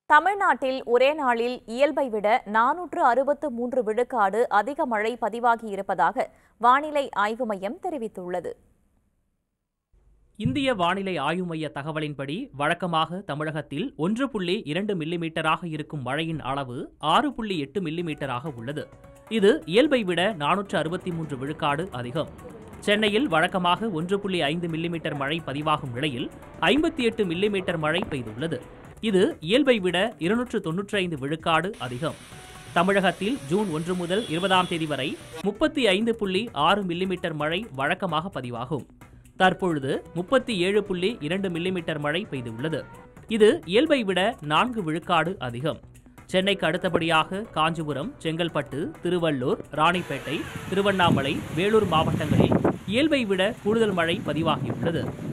தமிழ்நாட்டில் ஒரே நாளில் இயல்பை விட நானூற்று அறுபத்து மூன்று விழுக்காடு அதிக மழை பதிவாகியிருப்பதாக வானிலை ஆய்வு மையம் தெரிவித்துள்ளது இந்திய வானிலை ஆய்வு மைய தகவலின்படி வழக்கமாக தமிழகத்தில் ஒன்று புள்ளி இரண்டு மில்லிமீட்டராக இருக்கும் மழையின் அளவு ஆறு புள்ளி எட்டு மில்லிமீட்டராக உள்ளது இது இயல்பை விட நானூற்று அறுபத்தி மூன்று விழுக்காடு அதிகம் சென்னையில் வழக்கமாக ஒன்று புள்ளி ஐந்து மில்லிமீட்டர் மழை பதிவாகும் நிலையில் ஐம்பத்தி எட்டு மில்லிமீட்டர் மழை பெய்துள்ளது இது இயல்பை விட இருநூற்று தொன்னூற்றி ஐந்து விழுக்காடு அதிகம் தமிழகத்தில் ஜூன் ஒன்று முதல் இருபதாம் தேதி வரை முப்பத்தி ஐந்து புள்ளி ஆறு மில்லிமீட்டர் மழை வழக்கமாக பதிவாகும் தற்பொழுது முப்பத்தி ஏழு புள்ளி இரண்டு மில்லிமீட்டர் மழை பெய்துள்ளது இது இயல்பை விட நான்கு விழுக்காடு அதிகம் சென்னைக்கு அடுத்தபடியாக காஞ்சிபுரம் செங்கல்பட்டு திருவள்ளூர் ராணிப்பேட்டை திருவண்ணாமலை வேலூர் மாவட்டங்களில் இயல்பை விட கூடுதல் மழை பதிவாகியுள்ளது